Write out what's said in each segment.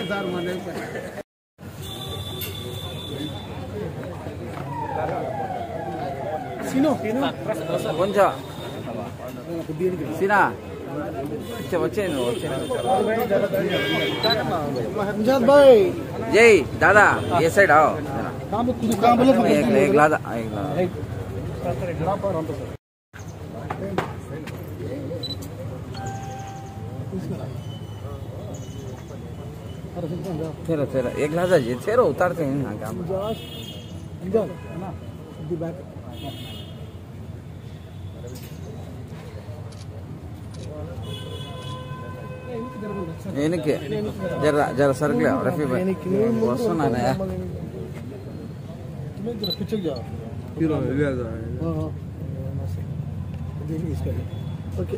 Sir మన కొంచెం సినా వచ్చే వచ్చే నువ్వు వచ్చే అంజాద్ భాయ్ జై దాదా ఏ సైడ్ आओ जरा काम काम बोलो एक एक लादा एक लादा तेरा तेरा एक लादा जी तेरा उतारते हैं ना काम अंजल है ना दी बैक వెనక్కి జర జర సరుకులే రఫీ భాయ్ వస్తున్నానయ్యా तुम्हें जरा पीछे जाओ హీరో हाँ हाँ देखिए इसका ओके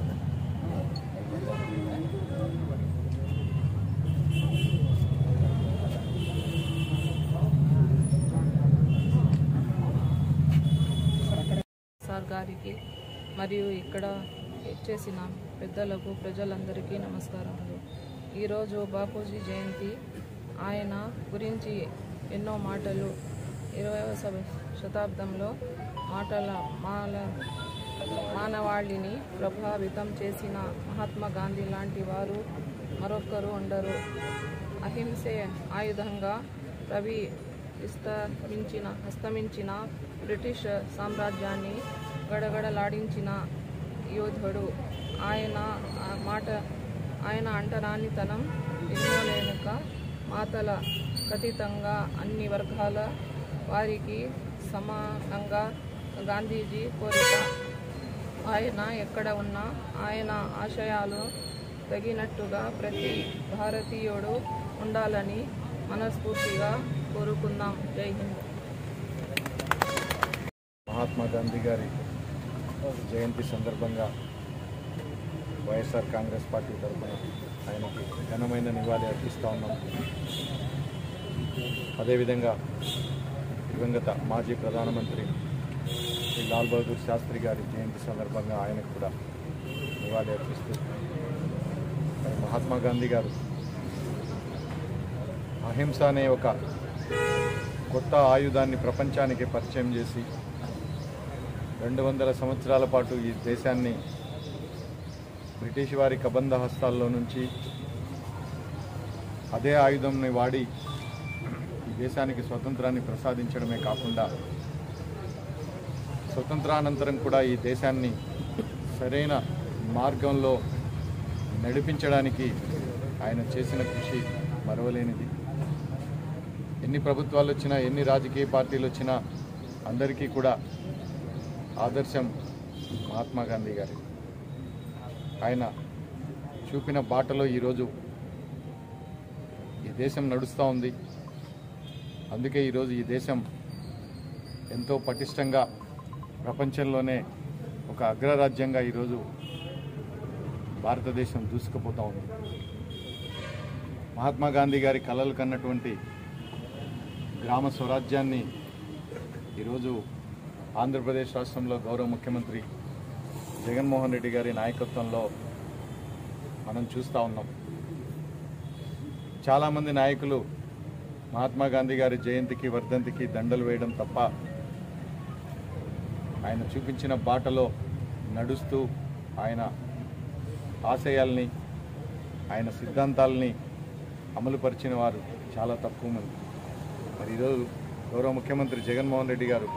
సార్ గారికి మరియు ఇక్కడ చేసిన పెద్దలకు ప్రజలందరికీ నమస్కారములు ఈరోజు బాపూజీ జయంతి ఆయన గురించి ఎన్నో మాటలు ఇరవైవ శతాబ్దంలో మాటల మాల మానవాళిని ప్రభావితం చేసిన మహాత్మా గాంధీ లాంటి వారు మరొకరు ఉండరు అహింసే ఆయుధంగా రవి విస్తమించిన హస్తమించిన బ్రిటిష్ సామ్రాజ్యాన్ని గడగడలాడించిన యోధుడు ఆయన ఆ మాట ఆయన అంటరానితనం ఎన్నో లేనక మాతల ఖచ్చితంగా అన్ని వర్గాల వారికి సమానంగా గాంధీజీ కోరిక ఆయన ఎక్కడ ఉన్నా ఆయన ఆశయాలు తగినట్టుగా ప్రతి భారతీయుడు ఉండాలని మనస్ఫూర్తిగా కోరుకుందాం జై హింద్ మహాత్మా గాంధీ గారి జయంతి సందర్భంగా వైఎస్ఆర్ కాంగ్రెస్ పార్టీ తరఫున ఆయనకి ఘనమైన నివాళి అర్పిస్తూ ఉన్నాం అదేవిధంగా దివంగత మాజీ ప్రధానమంత్రి శ్రీ లాల్ బహదూర్ శాస్త్రి గారి జయంతి సందర్భంగా ఆయనకు కూడా నివాళి అర్పిస్తూ మరి మహాత్మా గాంధీ గారు అహింస అనే ఒక కొత్త ఆయుధాన్ని ప్రపంచానికి పరిచయం చేసి రెండు వందల సంవత్సరాల పాటు ఈ దేశాన్ని బ్రిటిష్ వారి కబంధ హస్తాల్లో నుంచి అదే ఆయుధంని వాడి ఈ దేశానికి స్వతంత్రాన్ని ప్రసాదించడమే కాకుండా స్వతంత్రానంతరం కూడా ఈ దేశాన్ని సరైన మార్గంలో నడిపించడానికి ఆయన చేసిన కృషి మరవలేనిది ఎన్ని ప్రభుత్వాలు వచ్చినా ఎన్ని రాజకీయ పార్టీలు వచ్చినా అందరికీ కూడా ఆదర్శం మహాత్మా గాంధీ గారి ఆయన చూపిన బాటలో ఈరోజు ఈ దేశం నడుస్తూ ఉంది అందుకే ఈరోజు ఈ దేశం ఎంతో పటిష్టంగా ప్రపంచంలోనే ఒక అగ్రరాజ్యంగా ఈరోజు భారతదేశం దూసుకుపోతూ ఉంది మహాత్మా గాంధీ గారి కలలు కన్నటువంటి గ్రామ స్వరాజ్యాన్ని ఈరోజు ఆంధ్రప్రదేశ్ రాష్ట్రంలో గౌరవ ముఖ్యమంత్రి జగన్మోహన్ రెడ్డి గారి నాయకత్వంలో మనం చూస్తూ ఉన్నాం చాలామంది నాయకులు మహాత్మా గాంధీ గారి జయంతికి వర్ధంతికి దండలు వేయడం తప్ప ఆయన చూపించిన బాటలో నడుస్తూ ఆయన ఆశయాల్ని ఆయన సిద్ధాంతాలని అమలుపరిచిన వారు చాలా తక్కువ మంది మరి ఈరోజు గౌరవ ముఖ్యమంత్రి జగన్మోహన్ రెడ్డి గారు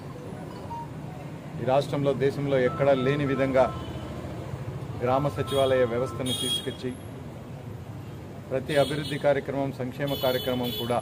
ఈ రాష్ట్రంలో దేశంలో ఎక్కడా లేని విధంగా గ్రామ సచివాలయ వ్యవస్థను తీసుకొచ్చి ప్రతి అభివృద్ధి కార్యక్రమం సంక్షేమ కార్యక్రమం కూడా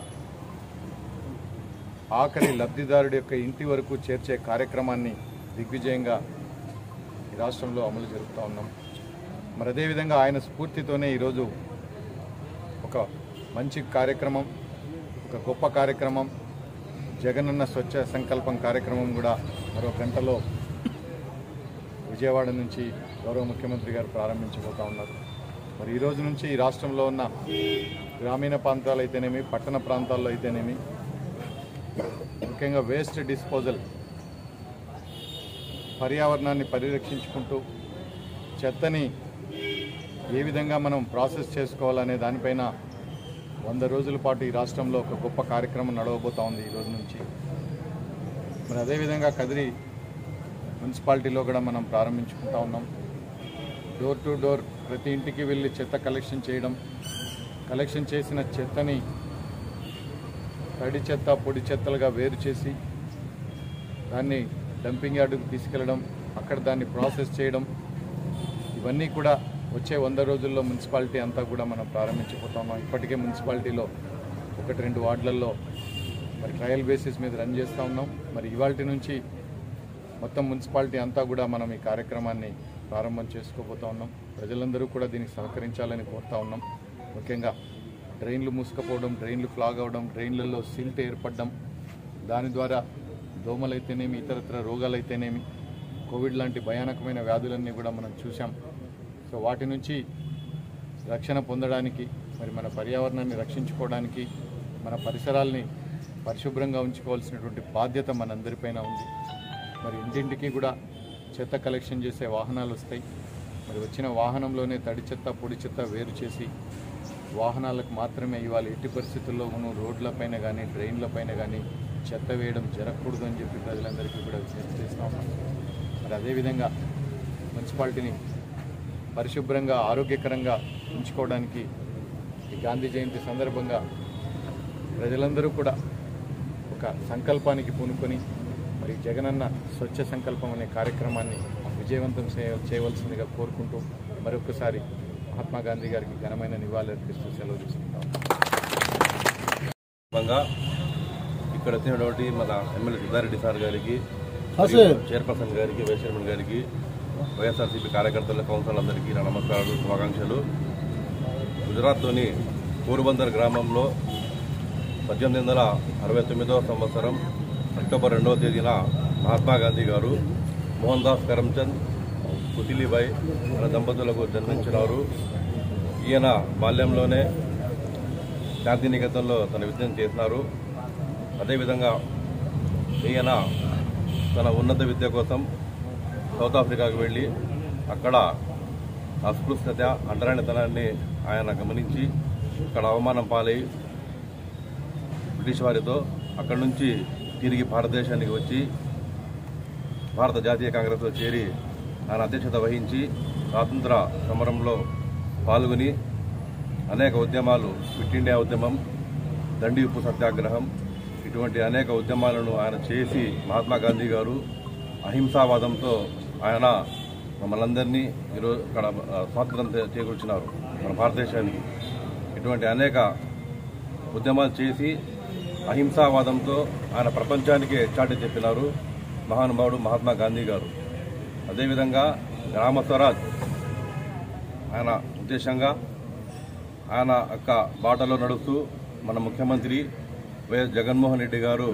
ఆఖరి లబ్ధిదారుడి యొక్క ఇంటి వరకు చేర్చే కార్యక్రమాన్ని దిగ్విజయంగా ఈ రాష్ట్రంలో అమలు జరుపుతూ ఉన్నాం మరి అదేవిధంగా ఆయన స్ఫూర్తితోనే ఈరోజు ఒక మంచి కార్యక్రమం ఒక గొప్ప కార్యక్రమం జగనన్న స్వచ్ఛ సంకల్పం కార్యక్రమం కూడా మరో గంటలో విజయవాడ నుంచి గౌరవ ముఖ్యమంత్రి గారు ప్రారంభించబోతా ఉన్నారు మరి ఈ రోజు నుంచి ఈ రాష్ట్రంలో ఉన్న గ్రామీణ ప్రాంతాలు అయితేనేమి పట్టణ ప్రాంతాల్లో అయితేనేమి ముఖ్యంగా వేస్ట్ డిస్పోజల్ పర్యావరణాన్ని పరిరక్షించుకుంటూ చెత్తని ఏ విధంగా మనం ప్రాసెస్ చేసుకోవాలనే దానిపైన వంద రోజుల పాటు ఈ రాష్ట్రంలో ఒక గొప్ప కార్యక్రమం నడవబోతా ఉంది ఈ రోజు నుంచి మరి అదేవిధంగా కదిరి మున్సిపాలిటీలో కూడా మనం ప్రారంభించుకుంటా ఉన్నాం డోర్ టు డోర్ ప్రతి ఇంటికి వెళ్ళి చెత్త కలెక్షన్ చేయడం కలెక్షన్ చేసిన చెత్తని తడి చెత్త పొడి చెత్తలుగా వేరు చేసి దాన్ని డంపింగ్ యార్డుకు తీసుకెళ్ళడం అక్కడ దాన్ని ప్రాసెస్ చేయడం ఇవన్నీ కూడా వచ్చే వంద రోజుల్లో మున్సిపాలిటీ అంతా కూడా మనం ప్రారంభించబోతున్నాం ఇప్పటికే మున్సిపాలిటీలో ఒకటి రెండు వార్డులలో మరి ట్రయల్ బేసిస్ మీద రన్ చేస్తూ ఉన్నాం మరి ఇవాళ నుంచి మొత్తం మున్సిపాలిటీ అంతా కూడా మనం ఈ కార్యక్రమాన్ని ప్రారంభం చేసుకోబోతా ఉన్నాం ప్రజలందరూ కూడా దీనికి సహకరించాలని కోరుతా ఉన్నాం ముఖ్యంగా డ్రైన్లు మూసుకపోవడం డ్రైన్లు క్లాగ్ అవ్వడం డ్రైన్లలో సిల్ట్ ఏర్పడడం దాని ద్వారా దోమలైతేనేమి ఇతరత్ర రోగాలైతేనేమి కోవిడ్ లాంటి భయానకమైన వ్యాధులన్నీ కూడా మనం చూసాం సో వాటి నుంచి రక్షణ పొందడానికి మరి మన పర్యావరణాన్ని రక్షించుకోవడానికి మన పరిసరాల్ని పరిశుభ్రంగా ఉంచుకోవాల్సినటువంటి బాధ్యత మనందరిపైన ఉంది మరి ఇంటింటికి కూడా చెత్త కలెక్షన్ చేసే వాహనాలు వస్తాయి మరి వచ్చిన వాహనంలోనే తడి చెత్త పొడి చెత్త వేరు చేసి వాహనాలకు మాత్రమే ఇవాళ ఎట్టి పరిస్థితుల్లోనూ రోడ్లపైన కానీ డ్రైన్లపైన కానీ చెత్త వేయడం జరగకూడదు అని చెప్పి ప్రజలందరికీ కూడా విజ్ఞప్తి చేస్తా ఉన్నాం మరి అదేవిధంగా మున్సిపాలిటీని పరిశుభ్రంగా ఆరోగ్యకరంగా ఉంచుకోవడానికి ఈ గాంధీ జయంతి సందర్భంగా ప్రజలందరూ కూడా ఒక సంకల్పానికి పూనుకొని మరి జగనన్న స్వచ్ఛ సంకల్పం అనే కార్యక్రమాన్ని విజయవంతం చేయ- చేయవలసిందిగా కోరుకుంటూ మరొకసారి మహాత్మా గాంధీ గారికి ఘనమైన నివాళులు అర్పిస్తూ సెలవు తీసుకుంటాం సందర్భంగా ఇక్కడ వచ్చినటువంటి మన ఎమ్మెల్యే సిద్ధారెడ్డి సార్ గారికి హా, మరియు సార్. చైర్పర్సన్ గారికి వైస్ చైర్మన్ గారికి వైఎస్ఆర్సీపీ కార్యకర్తల కౌన్సిల్ అందరికీ నా నమస్కారాలు శుభాకాంక్షలు గుజరాత్లోని పోరుబందర్ గ్రామంలో పద్దెనిమిది వందల అరవై తొమ్మిదవ సంవత్సరం అక్టోబర్ రెండవ తేదీన మహాత్మా గాంధీ గారు మోహన్ దాస్ కరమ్చంద్ పుతిలిబాయ్ అనే దంపతులకు జన్మించినారు ఈయన బాల్యంలోనే శాంతినికేతన్లో తన విద్యను చేసినారు అదేవిధంగా ఈయన తన ఉన్నత విద్య కోసం సౌత్ ఆఫ్రికాకు వెళ్ళి అక్కడ అస్పృశ్యత అంటరానితనాన్ని ఆయన గమనించి అక్కడ అవమానం పాలై బ్రిటిష్ వారితో అక్కడి నుంచి తిరిగి భారతదేశానికి వచ్చి భారత జాతీయ కాంగ్రెస్లో చేరి ఆయన అధ్యక్షత వహించి స్వాతంత్ర సమరంలో పాల్గొని అనేక ఉద్యమాలు క్విట్ ఇండియా ఉద్యమం దండి ఉప్పు సత్యాగ్రహం ఇటువంటి అనేక ఉద్యమాలను ఆయన చేసి మహాత్మా గాంధీ గారు అహింసావాదంతో ఆయన మమ్మల్ందరినీ ఈరోజు ఇక్కడ ఆ, స్వాతంత్రం చే- చేకూర్చినారు మన భారతదేశానికి ఇటువంటి అనేక ఉద్యమాలు చేసి అహింసావాదంతో ఆయన ప్రపంచానికే చాటి చెప్పినారు మహానుభావుడు మహాత్మా గాంధీ గారు అదేవిధంగా గ్రామ స్వరాజ్ ఆయన ఉద్దేశంగా ఆయన యొక్క బాటలో నడుస్తూ మన ముఖ్యమంత్రి వైఎస్ జగన్మోహన్ రెడ్డి గారు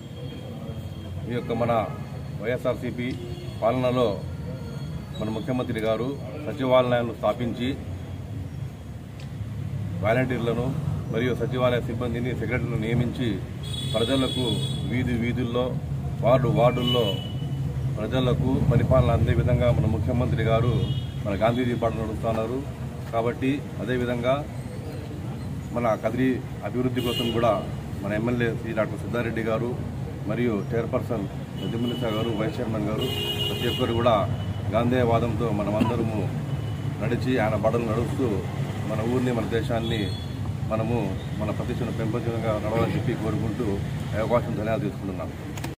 ఈ యొక్క మన వైఎస్ఆర్సీపీ పాలనలో మన ముఖ్యమంత్రి గారు సచివాలయాలను స్థాపించి వాలంటీర్లను మరియు సచివాలయ సిబ్బందిని సెక్రటరీలను నియమించి ప్రజలకు వీధి వీధుల్లో వార్డు వార్డుల్లో ప్రజలకు పరిపాలన అందే విధంగా మన ముఖ్యమంత్రి గారు మన గాంధీజీ పాట నడుస్తున్నారు కాబట్టి అదేవిధంగా మన కదిరి అభివృద్ధి కోసం కూడా మన ఎమ్మెల్యే శ్రీ డాక్టర్ సిద్ధారెడ్డి గారు మరియు చైర్పర్సన్ యజమునిసా గారు వైస్ చైర్మన్ గారు ప్రతి ఒక్కరు కూడా గాంధేయవాదంతో మనమందరము నడిచి ఆయన బడలు నడుస్తూ మన ఊరిని మన దేశాన్ని మనము మన ప్రతిష్టను పెంపొందించగా నడవాలని చెప్పి కోరుకుంటూ ఈ అవకాశం ధన్యవాదాలు తీసుకుంటున్నాను